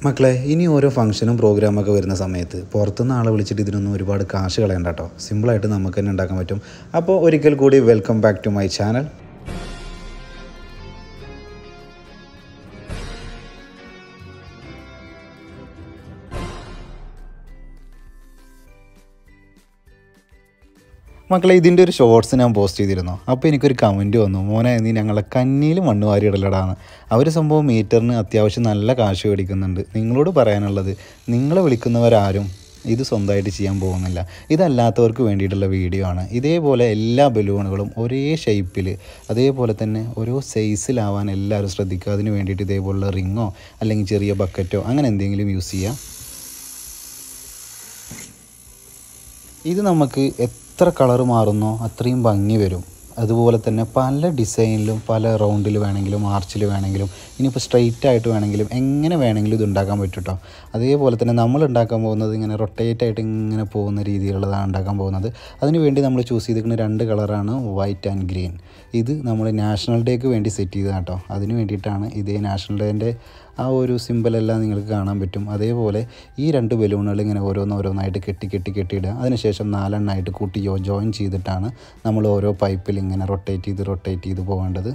മക്കളെ ഇനി ഓരോ ഫംഗ്ഷനും പ്രോഗ്രാമൊക്കെ വരുന്ന സമയത്ത് പുറത്തുനിന്ന് ആളെ വിളിച്ചിട്ട് ഇതിനൊന്നും ഒരുപാട് കാശ് കളയണ്ട കേട്ടോ സിമ്പിളായിട്ട് നമുക്ക് തന്നെ ഉണ്ടാക്കാൻ പറ്റും അപ്പോൾ ഒരിക്കൽ കൂടി welcome back to my channel മക്കളെ ഇതിൻ്റെ ഒരു ഷോർട്സ് ഞാൻ പോസ്റ്റ് ചെയ്തിരുന്നു അപ്പോൾ എനിക്കൊരു കമൻറ്റ് വന്നു മോനെ നീ ഞങ്ങളെ കന്നിയിൽ മണ്ണ് വാരി ഇടലടാന്ന് അവർ സംഭവം മീറ്ററിന് അത്യാവശ്യം നല്ല കാശ് മേടിക്കുന്നുണ്ട് നിങ്ങളോട് പറയാനുള്ളത് നിങ്ങളെ വിളിക്കുന്നവരാരും ഇത് സ്വന്തമായിട്ട് ചെയ്യാൻ പോകുന്നില്ല ഇതല്ലാത്തവർക്ക് വേണ്ടിയിട്ടുള്ള വീഡിയോ ആണ് ഇതേപോലെ എല്ലാ ബലൂണുകളും ഒരേ ഷേപ്പിൽ അതേപോലെ തന്നെ ഓരോ സൈസിലാവാൻ എല്ലാവരും ശ്രദ്ധിക്കുക അതിന് വേണ്ടിയിട്ട് ഇതേപോലുള്ള റിങ്ങോ അല്ലെങ്കിൽ ചെറിയ ബക്കറ്റോ അങ്ങനെ എന്തെങ്കിലും യൂസ് ചെയ്യുക ഇത് നമുക്ക് എത്ര കളർ മാറുന്നോ അത്രയും ഭംഗി വരും അതുപോലെ തന്നെ പല ഡിസൈനിലും പല റൗണ്ടിൽ വേണമെങ്കിലും ആർച്ചിൽ വേണമെങ്കിലും ഇനിയിപ്പോൾ സ്ട്രെയിറ്റ് ആയിട്ട് വേണമെങ്കിലും എങ്ങനെ വേണമെങ്കിലും ഇത് ഉണ്ടാക്കാൻ പറ്റും കേട്ടോ അതേപോലെ തന്നെ നമ്മൾ ഉണ്ടാക്കാൻ പോകുന്നത് ഇങ്ങനെ റൊട്ടേറ്റ് ആയിട്ട് ഇങ്ങനെ പോകുന്ന രീതിയിലുള്ളതാണ് ഉണ്ടാക്കാൻ പോകുന്നത് അതിന് വേണ്ടി നമ്മൾ ചൂസ് ചെയ്തിരിക്കുന്ന രണ്ട് കളറാണ് വൈറ്റ് ആൻഡ് ഗ്രീൻ ഇത് നമ്മൾ നാഷണൽ ഡേക്ക് വേണ്ടി സെറ്റ് ചെയ്തതാണ് കേട്ടോ അതിന് വേണ്ടിയിട്ടാണ് ഇതേ നാഷണൽ ഡേൻ്റെ ആ ഒരു സിമ്പിളെല്ലാം നിങ്ങൾക്ക് കാണാൻ പറ്റും അതേപോലെ ഈ രണ്ട് ബലൂണുകൾ ഇങ്ങനെ ഓരോന്ന് ഓരോന്നായിട്ട് കെട്ടി കെട്ടി കെട്ടിയിടുക അതിനുശേഷം നാലെണ്ണമായിട്ട് കൂട്ടി ജോ ജോയിൻ ചെയ്തിട്ടാണ് നമ്മൾ ഓരോ പൈപ്പിൽ ഇങ്ങനെ റൊട്ടേറ്റ് ചെയ്ത് റൊട്ടേറ്റ് ചെയ്ത് പോകേണ്ടത്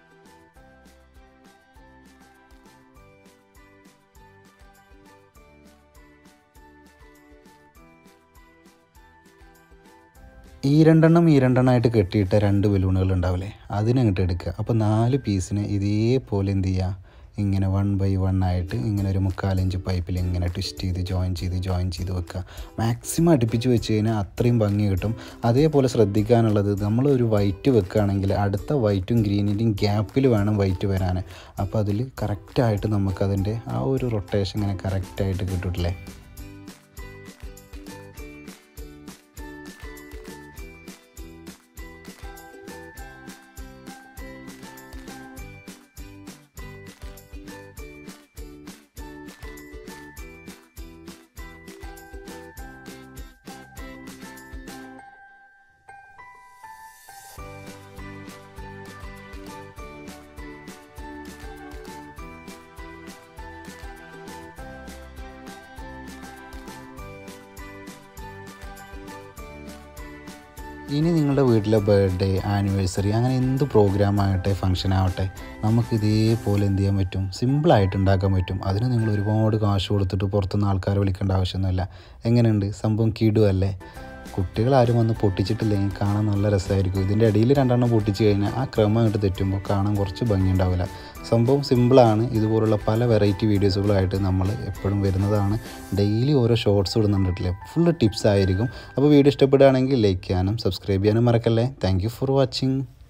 ഈ രണ്ടെണ്ണം ഈ രണ്ടെണ്ണമായിട്ട് കെട്ടിയിട്ട രണ്ട് ബലൂണുകൾ ഉണ്ടാവില്ലേ അതിനങ്ങോട്ട് എടുക്കുക അപ്പോൾ നാല് പീസിന് ഇതേപോലെ എന്ത് ചെയ്യുക ഇങ്ങനെ വൺ ബൈ വൺ ആയിട്ട് ഇങ്ങനെ ഒരു മുക്കാലിഞ്ച് പൈപ്പിൽ ഇങ്ങനെ ട്വിസ്റ്റ് ചെയ്ത് ജോയിൻ ചെയ്ത് ജോയിൻ ചെയ്ത് വെക്കുക മാക്സിമം അടുപ്പിച്ച് വെച്ച് കഴിഞ്ഞാൽ അത്രയും ഭംഗി കിട്ടും അതേപോലെ ശ്രദ്ധിക്കാനുള്ളത് നമ്മൾ ഒരു വൈറ്റ് വെക്കുകയാണെങ്കിൽ അടുത്ത വൈറ്റും ഗ്രീനിൻ്റെയും ഗ്യാപ്പിൽ വേണം വൈറ്റ് വരാൻ അപ്പോൾ അതിൽ കറക്റ്റായിട്ട് നമുക്കതിൻ്റെ ആ ഒരു റൊട്ടേഷൻ ഇങ്ങനെ കറക്റ്റായിട്ട് കിട്ടില്ലേ ഇനി നിങ്ങളുടെ വീട്ടിലെ ബർത്ത്ഡേ ആനിവേഴ്സറി അങ്ങനെ എന്ത് പ്രോഗ്രാം ആകട്ടെ ഫംഗ്ഷൻ ആവട്ടെ നമുക്ക് ഇതേപോലെ എന്ത് ചെയ്യാൻ പറ്റും സിമ്പിളായിട്ട് ഉണ്ടാക്കാൻ പറ്റും അതിന് നിങ്ങൾ ഒരുപാട് കാശ് കൊടുത്തിട്ട് പുറത്തുനിന്ന് ആൾക്കാരെ വിളിക്കേണ്ട ആവശ്യമൊന്നുമില്ല എങ്ങനെയുണ്ട് സംഭവം കിടുവല്ലേ കുട്ടികളാരും വന്ന് പൊട്ടിച്ചിട്ടില്ലെങ്കിൽ കാണാൻ നല്ല രസമായിരിക്കും ഇതിൻ്റെ ഇടയിൽ രണ്ടെണ്ണം പൊട്ടിച്ച് കഴിഞ്ഞാൽ ആ ക്രമം അങ്ങോട്ട് തെറ്റുമ്പോൾ കാണാൻ കുറച്ച് ഭംഗി ഉണ്ടാവില്ല സംഭവം സിമ്പിളാണ് ഇതുപോലുള്ള പല വെറൈറ്റി വീഡിയോസുകളായിട്ട് നമ്മൾ എപ്പോഴും വരുന്നതാണ് ഡെയിലി ഓരോ ഷോർട്സ് ഇടുന്നുണ്ടല്ലേ ഫുള്ള് ടിപ്സ് ആയിരിക്കും അപ്പോൾ വീഡിയോ ഇഷ്ടപ്പെടുകയാണെങ്കിൽ ലൈക്ക് ചെയ്യാനും സബ്സ്ക്രൈബ് ചെയ്യാനും മറക്കല്ലേ താങ്ക് ഫോർ വാച്ചിങ്